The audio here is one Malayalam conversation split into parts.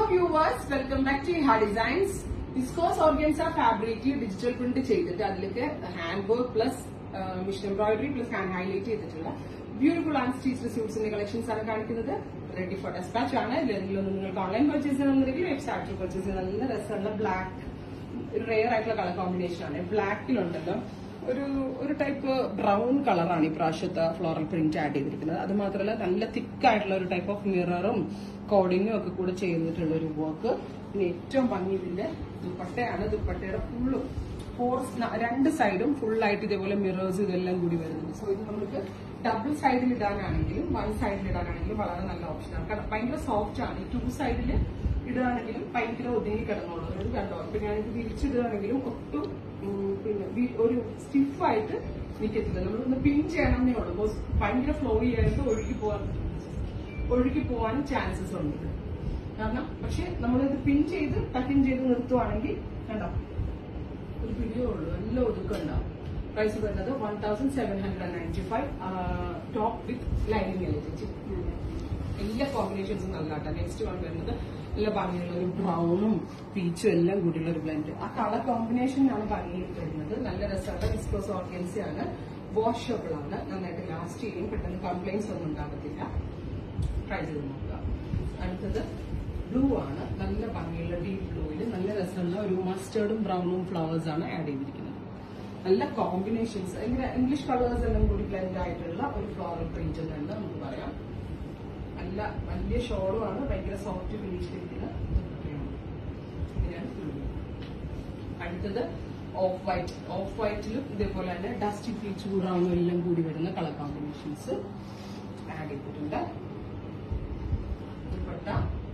വ്യൂവേഴ്സ് വെൽക്കം ബാക്ക് ടു ഹാ ഡിസൈൻസ് വിസ്കോസ് ഓർഗൻസ ഫാബ്രിക്കിൽ ഡിജിറ്റൽ പ്രിന്റ് ചെയ്തിട്ട് അതിലേക്ക് hand work plus machine embroidery plus hand highlight ചെയ്തിട്ടുള്ള ബ്യൂട്ടിഫുൾ ആൻഡ് സ്റ്റിച്ച്ഡ് സ്യൂട്ട്സിന്റെ കളക്ഷൻസ് ആണ് കാണിക്കുന്നത് റെഡി ഫോർ ഡെസ്പാച്ച് ആണ് ഇതിലെങ്കിലും ഒന്ന് നിങ്ങൾക്ക് ഓൺലൈൻ പർച്ചേസ് ചെയ്യണമെന്നുണ്ടെങ്കിൽ വെബ്സൈറ്റിൽ പർച്ചേസ് ചെയ്യുന്ന നല്ല രസമുള്ള ബ്ലാക്ക് റെയർ ആയിട്ടുള്ള കളർ കോമ്പിനേഷൻ ആണ് ബ്ലാക്കിലുണ്ടല്ലോ ഒരു ഒരു ടൈപ്പ് ബ്രൗൺ കളറാണ് ഈ പ്രാവശ്യത്തെ ഫ്ലോറൽ പ്രിന്റ് ആഡ് ചെയ്തിരിക്കുന്നത് അത് മാത്രമല്ല നല്ല തിക്ക് ആയിട്ടുള്ള ഒരു ടൈപ്പ് ഓഫ് മിററും കോഡിങ്ങും ഒക്കെ കൂടെ ചെയ്തിട്ടുള്ള ഒരു വർക്ക് പിന്നെ ഏറ്റവും ഭംഗി ഇതിന്റെ ദുപ്പട്ടയാണ് ദുപ്പട്ടയുടെ ഫുള്ളും ഫോർ രണ്ട് സൈഡും ഫുൾ ആയിട്ട് ഇതേപോലെ മിറേഴ്സ് ഇതെല്ലാം കൂടി വരുന്നുണ്ട് സോ ഇത് നമുക്ക് ഡബിൾ സൈഡിൽ ഇടാനാണെങ്കിലും വൺ സൈഡിൽ ഇടാനാണെങ്കിലും വളരെ നല്ല ഓപ്ഷനാണ് കാരണം ഭയങ്കര സോഫ്റ്റ് ആണ് ഈ ടു സൈഡിൽ ഇടുകയാണെങ്കിലും ഭയങ്കര ഒതുങ്ങി കിടന്നോളൂ അത് കണ്ടോ ഇപ്പൊ ഞാനിത് വിരിച്ചിടുകയാണെങ്കിലും ഒട്ടും ഉം, പിന്നെ വി- ഒരു സ്റ്റിഫായിട്ട് നിൽക്കത്തില്ല നമ്മളൊന്ന് പിൻ ചെയ്യണമെന്നേ ഉള്ളൂ ബോസ് ഭയങ്കര ഫ്ലോ ചെയ്യായിട്ട് ഒഴുകി പോകാൻ ഒഴുകി പോകാൻ ചാൻസസ് ഉണ്ട് ഇത്. കാരണം പക്ഷെ നമ്മളിത് പിൻ ചെയ്ത് ടക്കിൻ ചെയ്ത് നിർത്തുവാണെങ്കിൽ കണ്ടോ ഒരു പിടിയേ ഉള്ളൂ നല്ല ഒതുക്കുണ്ടാവും പ്രൈസ് വരുന്നത് one thousand seven hundred ninety five top with lining അല്ലേ എല്ലാ കോമ്പിനേഷൻസും നല്ലതാട്ടോ നെക്സ്റ്റ് വൺ വരുന്നത് നല്ല ഭംഗിയുള്ള ഒരു ബ്രൗണും പീച്ചും എല്ലാം കൂടിയുള്ള ഒരു ബ്ലെൻഡ് ആ കളർ കോമ്പിനേഷനാണ് ഭംഗി വരുന്നത് നല്ല രസമുള്ള വിസ്കോസ് ഓർഗൻസി ആണ് വാഷബിൾ ആണ് നന്നായിട്ട് ലാസ്റ്റ് ചെയ്യും പെട്ടെന്ന് കംപ്ലൈൻസ് ഒന്നും ഉണ്ടാകത്തില്ല ട്രൈ ചെയ്ത് നോക്കുക അടുത്തത് ബ്ലൂ ആണ് നല്ല ഭംഗിയുള്ള ഡീപ് ബ്ലൂവിൽ നല്ല രസമുള്ള ഒരു മസ്റ്റേർഡും ബ്രൗണും ഫ്ലവേഴ്സ് ആണ് ആഡ് ചെയ്തിരിക്കുന്നത് നല്ല കോമ്പിനേഷൻസ് ഇങ്ങനെ ഇംഗ്ലീഷ് കളേഴ്സ് എല്ലാം കൂടി ബ്ലെൻഡ് ആയിട്ടുള്ള ഒരു ഫ്ലോറൽ പ്രിന്റ് എന്ന് നമുക്ക് പറയാം നല്ല വലിയ ഷോളും ആണ് ഭയങ്കര സോഫ്റ്റ് ഫിനിഷ് ഇരിക്കുന്ന ദുപ്പട്ടയാണ്. ഇങ്ങനെയാണ് blue. അടുത്തത് ഓഫ് വൈറ്റ് ഓഫ് വൈറ്റിലും ഇതേപോലെ തന്നെ ഡസ്റ്റി പീച്ച് ബ്രൗണും എല്ലാം കൂടി വരുന്ന കളർ കോമ്പിനേഷൻസ് ആഡ് ചെയ്തിട്ടുണ്ട് dupatta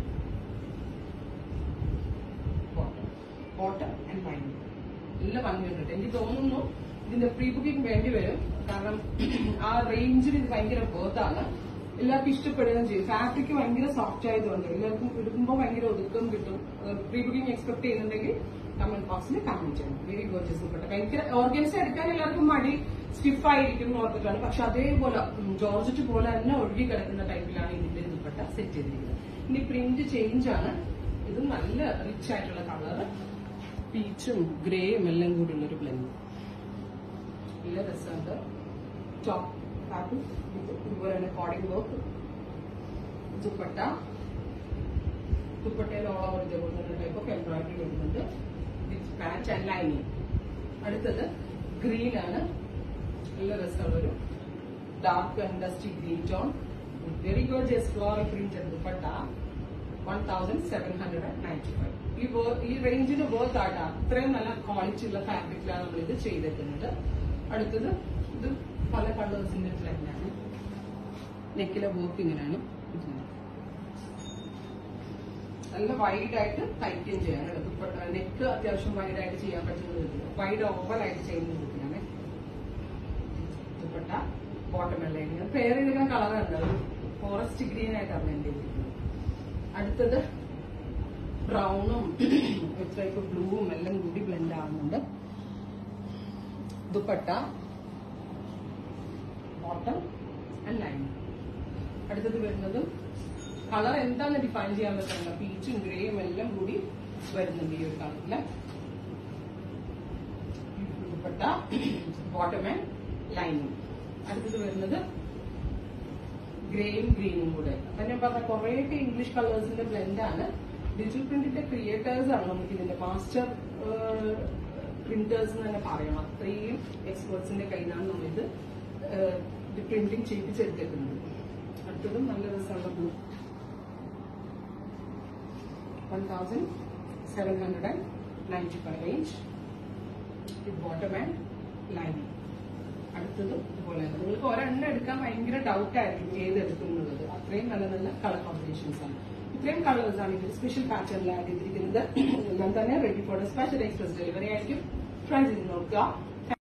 bottom bottom and lining നല്ല ഭംഗിയുണ്ട് എനിക്ക് തോന്നുന്നു ഇതിന്റെ പ്രീ ബുക്കിംഗ് വേണ്ടി വരും കാരണം ആ റേഞ്ചിൽ ഇത് ഭയങ്കര ബോർത്താണ് എല്ലാവർക്കും ഇഷ്ടപ്പെടുകയും ചെയ്യും ഫാബ്രിക് ഭയങ്കര സോഫ്റ്റ് ആയതുകൊണ്ട് എല്ലാവർക്കും ഇടുമ്പോൾ ഭയങ്കര ഒതുക്കം കിട്ടും പ്രീ ബുക്കിംഗ് എക്സ്പെക്ട് ചെയ്യുന്നുണ്ടെങ്കിൽ കമന്റ് ബോക്സിൽ കമന്റ് ചെയ്യണം വെരി ഗോർജസ് ദുപ്പട്ട ഭയങ്കര ഓർഗൻസ് എടുക്കാൻ എല്ലാവർക്കും മടി സ്റ്റിഫ് ആയിരിക്കും എന്ന് ഓർത്തിട്ടാണ് പക്ഷെ അതേപോലെ ഉം, ജോർജറ്റ് പോലെ തന്നെ ഒഴുകി കിടക്കുന്ന ടൈപ്പിലാണ് ഇതിന്റെ ദുപ്പട്ട സെറ്റ് ചെയ്തിരിക്കുന്നത് ഇനി പ്രിന്റ് ചേഞ്ച് ആണ് ഇത് നല്ല റിച്ച് ആയിട്ടുള്ള കളറ് പീച്ചും ഗ്രേയും എല്ലാം കൂടി ഉള്ളൊരു ബ്ലെൻഡ് നല്ല രസമുണ്ട് ടോപ്പ് ഹാപ്പി ഇതുപോലെ തന്നെ കോഡിംഗ് വർക്ക് ദുപ്പട്ട ദുപ്പട്ടയിൽ ഓൾ ഓവർ ഇതേപോലെ തന്നെ ടൈപ്പ് ഓഫ് എംബ്രോയിഡറി വരുന്നുണ്ട് വിത്ത് പാച്ച് ആൻഡ് ലൈനിങ് അടുത്തത് ഗ്രീൻ ആണ് നല്ല രസമുള്ളൊരു dark and dusty green tone very good just floral print dupatta one thousand seven hundred and ninety five ഈ വേ- ഈ റേഞ്ചിന് വേർത്ത് ആട്ടാ അത്രയും നല്ല ക്വാളിറ്റി ഉള്ള ഫാബ്രിക്കിലാണ് നമ്മൾ ഇത് ചെയ്തിരിക്കുന്നത് അടുത്തത് ഇത് പല കളേഴ്സിന്റെ ട്രെൻഡാണ് നെക്കിലെ വർക്ക് ഇങ്ങനെയാണ് ഇരിക്കുന്നത്. നല്ല വൈഡ് ആയിട്ട് തയ്ക്കുകയും ചെയ്യാൻ നെക്ക് അത്യാവശ്യം വൈഡ് ആയിട്ട് ചെയ്യാൻ പറ്റുന്ന വിധത്തിൽ വൈഡ് ഓവർ ആയിട്ട് ചെയ്യുന്ന വിധത്തിലാണ് ദുപ്പട്ട ബോട്ടം എല്ലാം പേര് ചെയ്തിരിക്കുന്ന കളറുണ്ട് ഒരു ഫോറസ്റ്റ് ഗ്രീൻ ആയിട്ടാണ് എന്റെ ഇരിക്കുന്നത് അടുത്തത് ബ്രൗണും ടൈപ്പ് ബ്ലൂവും എല്ലാം കൂടി ബ്ലെൻഡ് ആവുന്നുണ്ട് ദുപ്പട്ട ബോട്ടം ആൻഡ് ലൈൻ അടുത്തത് വരുന്നത് കളർ എന്താന്ന് ഡിഫൈൻ ചെയ്യാൻ പറ്റില്ല പീച്ചും ഗ്രേയും എല്ലാം കൂടി വരുന്നുണ്ട് ഈ ഒരു കളറില് ദുപ്പട്ട ബോട്ടം ആൻഡ് ലൈനിങ് അടുത്തത് വരുന്നത് ഗ്രേയും ഗ്രീനും കൂടെ അപ്പൊ ഞാൻ പറഞ്ഞ കുറേയൊക്കെ ഇംഗ്ലീഷ് കളേഴ്സിന്റെ ബ്ലെൻഡ് ആണ് ഡിജിറ്റൽ പ്രിന്റിന്റെ ക്രിയേറ്റേഴ്സ് ആണ് നമുക്ക് ഇതിന്റെ മാസ്റ്റർ പ്രിന്റേഴ്സ് എന്ന് തന്നെ പറയണം അത്രയും എക്സ്പേർട്സിന്റെ കയ്യിലാണ് നമ്മൾ ഇത് പ്രിന്റിംഗ് ചെയ്യിപ്പിച്ചെടുത്തിട്ടുണ്ട് അടുത്തതും നല്ല രസമുള്ള blue one thousand seven hundred and ninety five range ഇത് ബോട്ടം ആൻഡ് ലൈനിങ് അടുത്തതും ഇതുപോലെ തന്നെ നിങ്ങൾക്ക് ഒരെണ്ണം എടുക്കാൻ ഭയങ്കര ഡൗട്ട് ആയിരിക്കും ഏത് എടുക്കും എന്നുള്ളത് അത്രയും നല്ല നല്ല കളർ കോമ്പിനേഷൻസ് ആണ് ഇത്രയും കളേഴ്സ് ആണ് ഇതിൽ സ്പെഷ്യൽ പാറ്റേണിൽ ആഡ് ചെയ്തിരിക്കുന്നത് എല്ലാം തന്നെ ready for special express delivery ആയിരിക്കും ട്രൈ ചെയ്ത് നോക്കുക